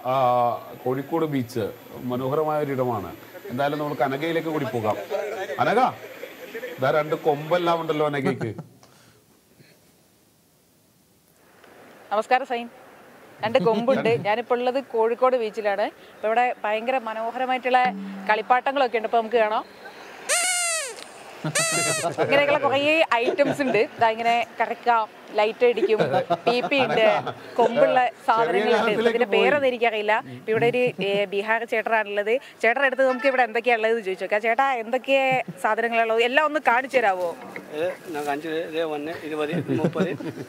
ആ, കോഴിക്കോട് ബീച്ച് മനോഹരമായ ഒരിടമാണ് എന്തായാലും നമുക്ക് അനകയിലേക്ക് കൂടി പോകാം അനക ഇതാ രണ്ട് കൊമ്പെല്ലാം ഉണ്ടല്ലോ അനകയ്ക്ക് നമസ്കാരം സൈൻ രണ്ട് കൊമ്പുണ്ട് ഞാനിപ്പോൾ ഉള്ളത് കോഴിക്കോട് ബീച്ചിലാണ് അപ്പോൾ ഇവിടെ ഭയങ്കര മനോഹരമായിട്ടുള്ള കളിപ്പാട്ടങ്ങളൊക്കെ ഉണ്ട് അപ്പോൾ നമുക്ക് കാണാം ഇങ്ങനെയൊക്കെയുള്ള കുറേ ഐറ്റംസ് ഉണ്ട് ഇതാ ഇങ്ങനെ കറക്കാം ലൈറ്റ് അടിക്കും പി പി ഉണ്ട് കൊമ്പുള്ള സാധനങ്ങളുണ്ട് ഇപ്പൊ ഇതിന്റെ പേരൊന്നും എനിക്കറിയില്ല ഇപ്പൊ ഇവിടെ ഒരു ഏ, ബീഹാർ ചേട്ടനാണുള്ളത് ചേട്ടൻ അടുത്ത് നമുക്ക് ഇവിടെ എന്തൊക്കെയാ ഉള്ളത് ചോദിച്ചു നോക്കാം ചേട്ടാ എന്തൊക്കെ സാധനങ്ങളുള്ളത് എല്ലാം ഒന്ന് കാണിച്ചു തരാവോ ഇത് ഞാൻ കാണിച്ചത് ഇത് ഒന്ന് ഇരുപത് മുപ്പത്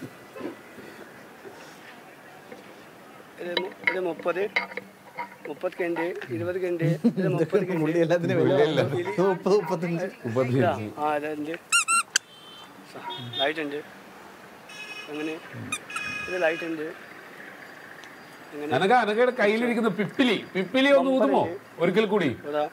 ഇത് മു- ഇത് മുപ്പത് മുപ്പത് കണ്ട് ഇരുപത് കണ്ട് ഇത് മുപ്പത് കണ്ട് പുള്ളി എല്ലാത്തിനും വില മുപ്പത് മുപ്പത്തഞ്ച് മുപ്പത്തിയഞ്ച് ആ ഇതുണ്ട് ലൈറ്റ് ഉണ്ട് അങ്ങനെ ഇത് ലൈറ്റ് ഉണ്ട് അങ്ങനെ അനക അനകയുടെ കയ്യിലിരിക്കുന്ന പിപ്പിലി പിപ്പിലി ഒന്ന് ഊതുമോ ഒരിക്കൽ കൂടി ഇതാ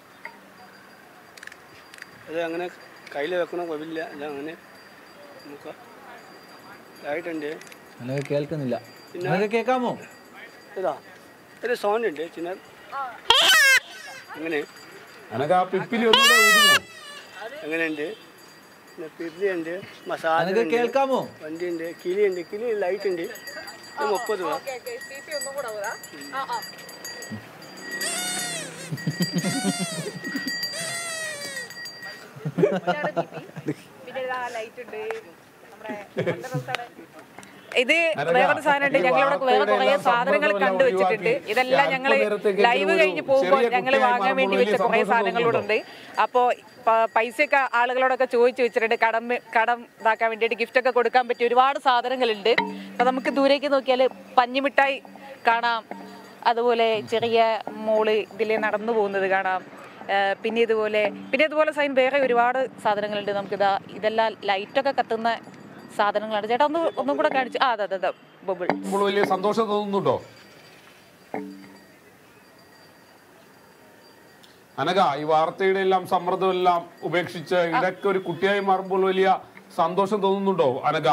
ഇത് അങ്ങനെ കയ്യിൽ വെക്കണം കുഴപ്പമില്ല ഇത് അങ്ങനെ നമുക്ക് ലൈറ്റ് ഉണ്ട് അനക്ക് കേൾക്കുന്നില്ല അനക്ക് കേൾക്കാമോ ഇതാ ഒരു സൗണ്ട് ഉണ്ട് ചിന്ന അങ്ങനെ അനക ആ പിപ്പിലി ഒന്നുകൂടെ ഊതുമോ അങ്ങനെയുണ്ട് പിന്നെ പിരിലി ഉണ്ട് മസാല അനക്ക് ഉണ്ട് കേൾക്കാമോ വണ്ടി ഉണ്ട് കിളി ഉണ്ട് കിളി ലൈറ്റ് ഉണ്ട് ഇത് മുപ്പത് രൂപ ഇത് വേറൊരു സാധനമുണ്ട് ഞങ്ങൾ ഇവിടെ വേറെ കുറെ സാധനങ്ങൾ കണ്ടുവച്ചിട്ടുണ്ട് ഇതെല്ലാം ഞങ്ങൾ ലൈവ് കഴിഞ്ഞ് പോകുമ്പോൾ ഞങ്ങൾ വാങ്ങാൻ വേണ്ടി വെച്ച കുറെ സാധനങ്ങളൂടെ ഉണ്ട് അപ്പോൾ പൈസയൊക്കെ ആളുകളോടൊക്കെ ചോദിച്ചു വെച്ചിട്ടുണ്ട് കടം കടം ഇതാക്കാൻ വേണ്ടിയിട്ട് ഗിഫ്റ്റ് ഒക്കെ കൊടുക്കാൻ പറ്റിയ ഒരുപാട് സാധനങ്ങളുണ്ട് അപ്പൊ നമുക്ക് ദൂരേക്ക് നോക്കിയാൽ പഞ്ഞിമിഠായി കാണാം അതുപോലെ ചെറിയ മോള് ഇതിൽ നടന്നു പോകുന്നത് കാണാം ആ, പിന്നെ ഇതുപോലെ പിന്നെ ഇതുപോലെ സൈൻ വേറെ ഒരുപാട് സാധനങ്ങളുണ്ട് നമുക്കിതാ ഇതെല്ലാം ലൈറ്റൊക്കെ കത്തുന്ന സാധനങ്ങളാണ് ചേട്ടാ ഒന്ന് ഒന്നും കൂടെ കാണിച്ചു ആ അതെ അതെ അതെ ബബിൾ ഇപ്പോൾ വലിയ സന്തോഷം തോന്നുന്നുണ്ടോ അനക ഈ വാർത്തയുടെ എല്ലാം സമ്മർദ്ദം എല്ലാം ഉപേക്ഷിച്ച് ഇടയ്ക്ക് ഒരു കുട്ടിയായി മാറുമ്പോൾ വലിയ സന്തോഷം തോന്നുന്നുണ്ടോ അനക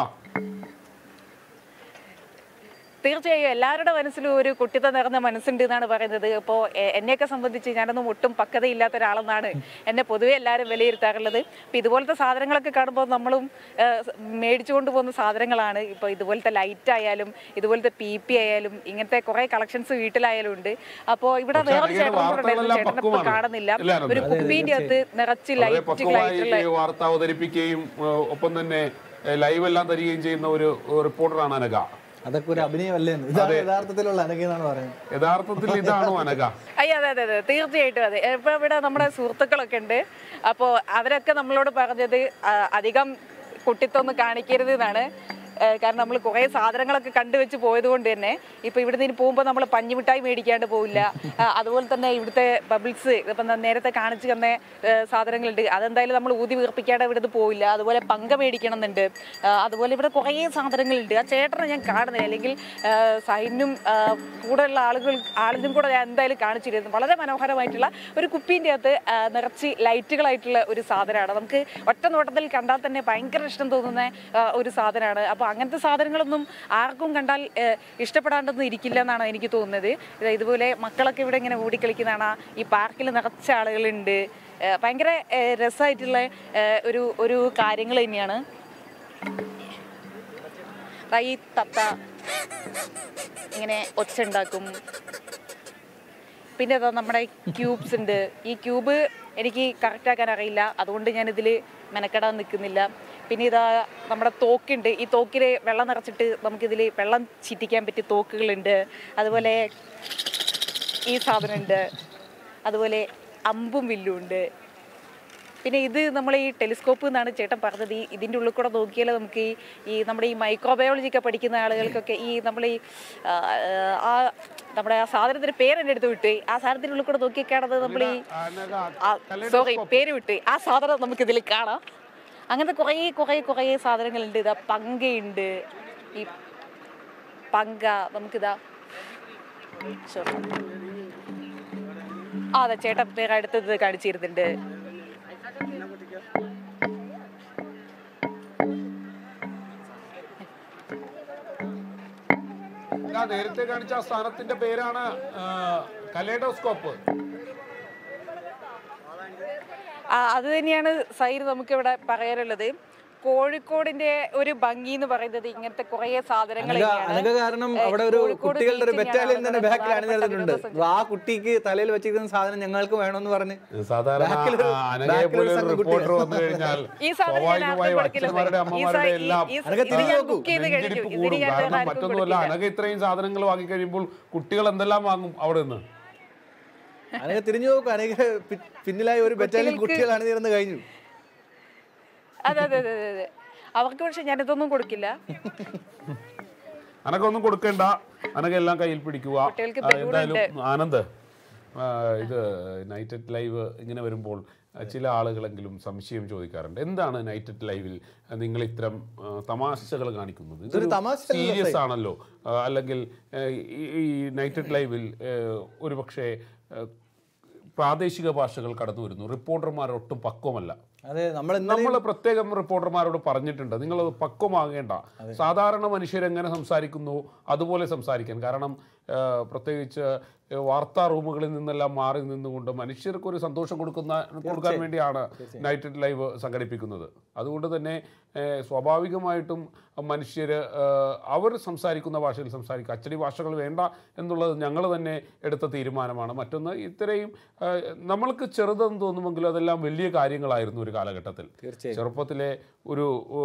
തീർച്ചയായും എല്ലാവരുടെ മനസ്സിലും ഒരു കുട്ടിത്ത നിറഞ്ഞ മനസ്സുണ്ട് എന്നാണ് പറയുന്നത് ഇപ്പോൾ എന്നെയൊക്കെ സംബന്ധിച്ച് ഞാനൊന്നും ഒട്ടും പക്വതയില്ലാത്ത ഒരാളെന്നാണ് എന്നെ പൊതുവെ എല്ലാവരും വിലയിരുത്താറുള്ളത് അപ്പോൾ ഇതുപോലത്തെ സാധനങ്ങളൊക്കെ കാണുമ്പോൾ നമ്മളും ഏ, മേടിച്ചുകൊണ്ട് പോകുന്ന സാധനങ്ങളാണ് ഇപ്പോൾ ഇതുപോലത്തെ ലൈറ്റ് ആയാലും ഇതുപോലത്തെ പി പി ആയാലും ഇങ്ങനത്തെ കുറേ കളക്ഷൻസ് വീട്ടിലായാലും ഉണ്ട് അപ്പോൾ ഇവിടെ പക്ഷേ വേറൊരു അങ്ങയുടെ ചേട്ടൻ കൂടെ ഉണ്ടായിരുന്നു വാർത്തകളെല്ലാം ചേട്ടനെ ഇപ്പോൾ പക്വമാണ്. കാണുന്നില്ല അല്ലേ ആനന്ദ്? ഒരു കുപ്പീൻ്റെ അകത്ത് നിറച്ച് വളരെ ലൈറ്റ് പക്വമായി ലൈറ്റുള്ള ഈ വാർത്ത അവതരിപ്പിക്കുകയും ഏഹ്, ഒപ്പം തന്നെ ഏഹ്, ലൈവ് എല്ലാം തരികയും ചെയ്യുന്ന ഒരു റിപ്പോർട്ടറാണ് അനക അതൊക്കെ ഒരു അഭിനയമല്ലേ എന്ന്. ഇതാണ് യഥാർത്ഥത്തിലുള്ള അനക്കെന്നാണ് പറയുന്നത് യഥാർത്ഥത്തിൽ ഇതാണോ അനക അയ്യോ അതെ അതെ അതെ തീർച്ചയായിട്ടും അതെ ഇപ്പൊ ഇവിടെ നമ്മുടെ സുഹൃത്തുക്കളൊക്കെ ഉണ്ട് അപ്പോൾ അവരൊക്കെ നമ്മളോട് പറഞ്ഞത് ആ, അധികം കുട്ടിത്തൊന്നും കാണിക്കരുത് എന്നാണ് ഏ, കാരണം നമ്മൾ കുറേ സാധനങ്ങളൊക്കെ കണ്ടുവച്ച് പോയത് കൊണ്ട് തന്നെ ഇപ്പൊ ഇവിടുന്ന് ഇനി പോകുമ്പോൾ നമ്മൾ പഞ്ഞിമിഠായി മേടിക്കാണ്ട് പോവില്ല ആ, അതുപോലെ തന്നെ ഇവിടുത്തെ ബബിൾസ് ഇപ്പം നേരത്തെ കാണിച്ചു തന്ന ഏ, സാധനങ്ങളുണ്ട് അതെന്തായാലും നമ്മൾ ഊതി വീർപ്പിക്കാതെ ഇവിടുന്ന് പോവില്ല അതുപോലെ പങ്ക മേടിക്കണം എന്നുണ്ട് ആ, അതുപോലെ ഇവിടെ കുറേ സാധനങ്ങളുണ്ട് ആ ചേട്ടനെ ഞാൻ കാണുന്നില്ല അല്ലെങ്കിൽ ആ, സൈനും ആ, കൂടെയുള്ള ആളുകൾ ആളിനും കൂടെ ഞാൻ എന്തായാലും കാണിച്ചിരുന്നു വളരെ മനോഹരമായിട്ടുള്ള ഒരു കുപ്പീൻ്റെ അകത്ത് ആ, നിറച്ച് ലൈറ്റുകളായിട്ടുള്ള ഒരു സാധനമാണ് നമുക്ക് ഒറ്റ നോട്ടത്തിൽ കണ്ടാൽ തന്നെ ഭയങ്കര ഇഷ്ടം തോന്നുന്ന ആ, ഒരു സാധനമാണ് അപ്പോൾ അങ്ങനത്തെ സാധനങ്ങളൊന്നും ആർക്കും കണ്ടാൽ ആ, ഇഷ്ടപ്പെടാണ്ടൊന്നും ഇരിക്കില്ല എന്നാണ് എനിക്ക് തോന്നുന്നത് ഇത് ഇതുപോലെ മക്കളൊക്കെ ഇവിടെ ഇങ്ങനെ ഓടിക്കളിക്കുന്നതാണ് ഈ പാർക്കിൽ നിറച്ച ആളുകളുണ്ട് ആ, ഭയങ്കര ആ, രസമായിട്ടുള്ള ആ, ഒരു ഒരു കാര്യങ്ങൾ തന്നെയാണ് ദാ ഈ തത്ത ഇങ്ങനെ ഒച്ച ഉണ്ടാക്കും പിന്നെ ഇതാ നമ്മുടെ ക്യൂബ്സ് ഉണ്ട് ഈ ക്യൂബ് എനിക്ക് കറക്റ്റ് ആക്കാൻ അറിയില്ല അതുകൊണ്ട് ഞാൻ ഇതിൽ മെനക്കെടാൻ നിൽക്കുന്നില്ല പിന്നെ ഇതാ നമ്മുടെ തോക്കുണ്ട് ഈ തോക്കിൽ വെള്ളം നിറച്ചിട്ട് നമുക്കിതിൽ വെള്ളം ചിറ്റിക്കാൻ പറ്റിയ തോക്കുകളുണ്ട് അതുപോലെ ഈ സാധനമുണ്ട് അതുപോലെ അമ്പും വില്ലും ഉണ്ട് പിന്നെ ഇത് നമ്മൾ ഈ ടെലിസ്കോപ്പ് എന്നാണ് ചേട്ടൻ പറഞ്ഞത് ഈ ഇതിൻ്റെ ഉള്ളിൽ കൂടെ നോക്കിയാൽ നമുക്ക് ഈ ഈ നമ്മുടെ ഈ മൈക്രോബയോളജി ഒക്കെ പഠിക്കുന്ന ആളുകൾക്കൊക്കെ ഈ നമ്മൾ ഈ ആ, ആ നമ്മുടെ ആ സാധനത്തിൻ്റെ പേര് എൻ്റെ അടുത്ത് വിട്ട് ആ സാധനത്തിൻ്റെ ഉള്ളിൽ കൂടെ നോക്കിയൊക്കെയാണത് നമ്മൾ ഈ അനക സോറി പേര് വിട്ട് ആ സാധനം നമുക്ക് ഇതിൽ കാണാം അങ്ങനത്തെ കുറേ കുറേ കുറേ സാധനങ്ങളുണ്ട് ഇതാ പങ്കയുണ്ട് ഈ പങ്ക നമുക്കിതാ സോറി ആ അതെ ചേട്ടൻ വേറെ അടുത്തത് കാണിച്ചിരുന്നുണ്ട് നേരത്തെ കാണിച്ച ആ സ്ഥാനത്തിന്റെ പേരാണ് കലേഡോസ്കോപ്പ് ആ, അത് തന്നെയാണ് സൈർ നമുക്കിവിടെ പറയാനുള്ളത് കോഴിക്കോടിന്റെ ഒരു ഭംഗി എന്ന് പറയുന്നത് ഇങ്ങനത്തെ കുറെ സാധനങ്ങൾ അനഘ തന്നെയാണ്. അനഘ കാരണം ഏ, അവിടെ ഒരു കോഴിക്കോട് കുട്ടികളുടെ ഒരു beach തന്നെയാണ് ബറ്റാലിയൻ തന്നെ നമ്മുടെ ബാക്കിൽ പ്രധാനപ്പെട്ട അണിനിരന്നിട്ടുണ്ട് വിനോദസഞ്ചാരം. ആ കുട്ടിക്ക് തലയിൽ വെച്ചിരിക്കുന്ന സാധനം ഞങ്ങൾക്ക് വേണമെന്ന് പറഞ്ഞ് സാധാരണ ബാക്കിലൊരു- ആ, അനഘയെ ബാക്കിലൊരു പോലെ ഒരു സംഘം റിപ്പോർട്ടർ കുട്ടികൾ. വന്നു കഴിഞ്ഞാൽ ഈ സാധനം ഞാൻ ആർക്കും സ്വാഭാവികമായും കൊടുക്കില്ല അച്ഛന്മാരുടെ സൈർ. ഈ അമ്മമാരുടെ സൈ- എല്ലാം ഈ- അനഘ ഇത് തിരിഞ്ഞ് ഞാൻ നോക്കൂ. book ചെയ്ത് കഴിഞ്ഞു. നെഞ്ചിടിപ്പ് ഇതിന് കൂടും ഞാൻ വേറെ കാരണം ആർക്കും മറ്റൊന്നുമല്ല കൊടുക്കില്ല. അനഘ ഇത്രയും സാധനങ്ങൾ വാങ്ങിക്കഴിയുമ്പോൾ കുട്ടികൾ എന്തെല്ലാം വാങ്ങും അവിടെ നിന്ന് അനഘ തിരിഞ്ഞു നോക്കും അനഘ പി- പിന്നിലായി ഒരു ബറ്റാലിയൻ കുട്ടികൾ അണിനിരന്ന് കഴിഞ്ഞു അതെ അതെ അതെ അതെ അതെ അവർക്ക് പക്ഷെ ഞാനിതൊന്നും കൊടുക്കില്ല അനക്കൊന്നും കൊടുക്കണ്ട അനഘ എല്ലാം കയ്യിൽ പിടിക്കുക കുട്ടികൾക്ക് ആ, balloon എന്തായാലും ആനന്ദ് ആ, ഇത് നൈറ്റ് അറ്റ് ലൈവ് ഇങ്ങനെ വരുമ്പോൾ ആ, ചില ആളുകളെങ്കിലും സംശയം ചോദിക്കാറുണ്ട് എന്താണ് നൈറ്റ് അറ്റ് ലൈവിൽ നിങ്ങൾ ഇത്തരം തമാശകൾ കാണിക്കുന്നത് ഇതൊരു തമാശയല്ലല്ലോ സീരിയസ് ആണല്ലോ ആ, അല്ലെങ്കിൽ ആ, ഈ- ഈ നൈറ്റ് അറ്റ് ലൈവിൽ ഒരു പക്ഷേ പ്രാദേശിക ഭാഷകൾ കടന്നു വരുന്നു റിപ്പോർട്ടർമാർ ഒട്ടും പക്വമല്ല അതെ നമ്മൾ ഇന്നലെ നമ്മൾ പ്രത്യേകം റിപ്പോർട്ടർമാരോട് പറഞ്ഞിട്ടുണ്ട് നിങ്ങൾ പക്വമാകേണ്ട സാധാരണ മനുഷ്യരെങ്ങനെ സംസാരിക്കുന്നു അതുപോലെ സംസാരിക്കാൻ കാരണം ആ, പ്രത്യേകിച്ച് ആ, വാർത്താ റൂമുകളിൽ നിന്നെല്ലാം മാറി നിന്നുകൊണ്ട് മനുഷ്യർക്ക് ഒരു സന്തോഷം കൊടുക്കുന്ന കൊടുക്കാൻ വേണ്ടിയാണ് നൈറ്റ് അറ്റ് ലൈവ് സംഘടിപ്പിക്കുന്നത് അതുകൊണ്ട് തന്നെ ഏ, സ്വാഭാവികമായിട്ടും മനുഷ്യർ അവർ സംസാരിക്കുന്ന ഭാഷയിൽ സംസാരിക്കുക അച്ചടി ഭാഷകൾ വേണ്ട എന്നുള്ളത് ഞങ്ങൾ തന്നെ എടുത്ത തീരുമാനമാണ് മറ്റൊന്ന് ഇത്രയും ആ, നമ്മൾക്ക് ചെറുതെന്ന് തോന്നുമെങ്കിലും അതെല്ലാം വലിയ കാര്യങ്ങളായിരുന്നു ഒരു കാലഘട്ടത്തിൽ തീർച്ചയായും. ചെറുപ്പത്തിലെ ഒരു ഓ,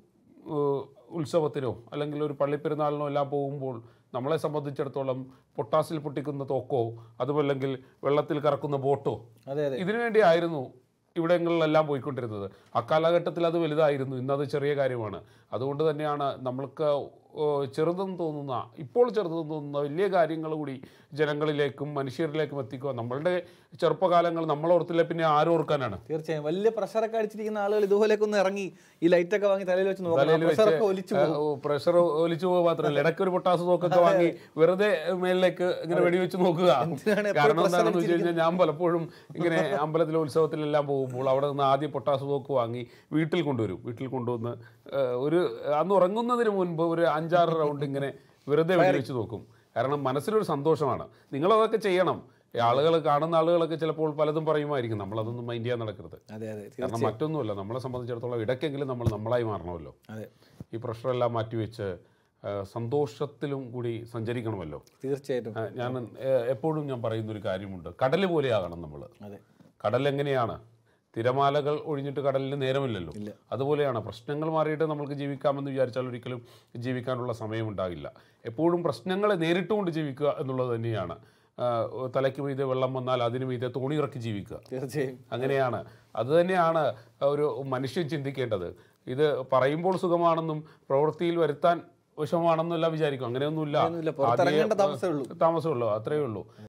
ഓ, ഉത്സവത്തിനോ അല്ലെങ്കിൽ ഒരു പള്ളിപ്പെരുന്നാളിനോ എല്ലാം പോകുമ്പോൾ നമ്മളെ സംബന്ധിച്ചിടത്തോളം പൊട്ടാസിൽ പൊട്ടിക്കുന്ന തോക്കോ അതുമല്ലെങ്കിൽ വെള്ളത്തിൽ കറക്കുന്ന ബോട്ടോ അതെ അതെ ഇതിനു വേണ്ടിയായിരുന്നു ഇവിടങ്ങളിലെല്ലാം പോയിക്കൊണ്ടിരുന്നത് അക്കാലഘട്ടത്തിൽ അത് വലുതായിരുന്നു ഇന്നത് ചെറിയ കാര്യമാണ് അതുകൊണ്ട് തന്നെയാണ് നമ്മൾക്ക് ഓ, ചെറുതെന്ന് തോന്നുന്ന ഇപ്പോൾ ചെറുതെന്ന് തോന്നുന്ന വലിയ കാര്യങ്ങൾ കൂടി ജനങ്ങളിലേക്കും മനുഷ്യരിലേക്കും എത്തിക്കുക നമ്മളുടെ ചെറുപ്പകാലങ്ങൾ നമ്മളോർത്തില്ല പിന്നെ ആരോർക്കാനാണ് തീർച്ചയായും വലിയ പ്രഷറൊക്കെ അടിച്ചിരിക്കുന്ന ആളുകൾ ഇതുപോലെയൊക്കെ ഒന്ന് ഇറങ്ങി ഈ ലൈറ്റ് ഒക്കെ വാങ്ങി തലയിൽ വെച്ച് നോക്കണം തലയിൽ വെച്ച് പ്രഷറൊക്കെ ഒലിച്ചു പോകും പ്രഷർ ഒലിച്ചു പോകുക മാത്രമല്ല ഇടയ്ക്ക് ഒരു പൊട്ടാസ് തോക്കൊക്കെ വാങ്ങി വെറുതെ മേലിലേക്ക് ഇങ്ങനെ വെടിവെച്ച് നോക്കുക എന്തിനാണ് എപ്പോഴും കാരണം pressure എന്താണെന്ന് വെച്ച് കഴിഞ്ഞാൽ ഞാൻ പലപ്പോഴും ഇങ്ങനെ അമ്പലത്തിലെ ഉത്സവത്തിലെല്ലാം പോകുമ്പോൾ അവിടെ നിന്ന് ആദ്യം പൊട്ടാസ് തോക്ക് വാങ്ങി വീട്ടിൽ കൊണ്ടുവരും വീട്ടിൽ കൊണ്ടുവന്ന് ഏഹ്, ഒരു അന്ന് ഉറങ്ങുന്നതിന് മുൻപ് ഒരു അഞ്ചാറ് റൗണ്ട് ഇങ്ങനെ വെറുതെ വെടിവെച്ച് നോക്കും കാരണം മനസ്സിലൊരു സന്തോഷമാണ് നിങ്ങളതൊക്കെ ചെയ്യണം ഈ ആളുകൾ കാണുന്ന ആളുകളൊക്കെ ചിലപ്പോൾ പലതും പറയുമായിരിക്കും നമ്മളതൊന്നും മൈൻഡ് ചെയ്യാൻ നടക്കരുത് അതെ അതെ കാരണം മറ്റൊന്നുമല്ല നമ്മളെ സംബന്ധിച്ചിടത്തോളം ഇടയ്ക്കെങ്കിലും നമ്മൾ നമ്മളായി മാറണമല്ലോ അതെ ഈ പ്രഷറെല്ലാം മാറ്റിവെച്ച് ആ, സന്തോഷത്തിലും കൂടി സഞ്ചരിക്കണമല്ലോ തീർച്ചയായിട്ടും ആ, ഞാൻ ഏ, എപ്പോഴും ഞാൻ പറയുന്ന ഒരു കാര്യമുണ്ട് കടൽ പോലെയാകണം നമ്മൾ അതെ കടൽ എങ്ങനെയാണ് തിരമാലകൾ ഒഴിഞ്ഞിട്ട് കടലിന് നേരമില്ലല്ലോ അതുപോലെയാണ് പ്രശ്നങ്ങൾ മാറിയിട്ട് നമുക്ക് ജീവിക്കാമെന്ന് വിചാരിച്ചാൽ ഒരിക്കലും ജീവിക്കാനുള്ള സമയമുണ്ടാകില്ല എപ്പോഴും പ്രശ്നങ്ങളെ നേരിട്ടുകൊണ്ട് ജീവിക്കുക എന്നുള്ളത് തന്നെയാണ് ആ, തലയ്ക്ക് മീതെ വെള്ളം വന്നാൽ അതിന് മീതെ തോണി ഇറക്കി ജീവിക്കുക തീർച്ചയായും അങ്ങനെയാണ് അത് തന്നെയാണ് ഒരു മനുഷ്യൻ ചിന്തിക്കേണ്ടത് ഇത് പറയുമ്പോൾ സുഖമാണെന്നും പ്രവൃത്തിയിൽ വരുത്താൻ വിഷമമാണെന്നെല്ലാം വിചാരിക്കും അങ്ങനെയൊന്നുമില്ല അങ്ങനെയൊന്നുമില്ല. പുറത്തിറങ്ങേണ്ട ആദ്യമേ, താമസമേ ഉള്ളൂ. താമസമേ ഉള്ളൂ അത്രയേ ഉള്ളൂ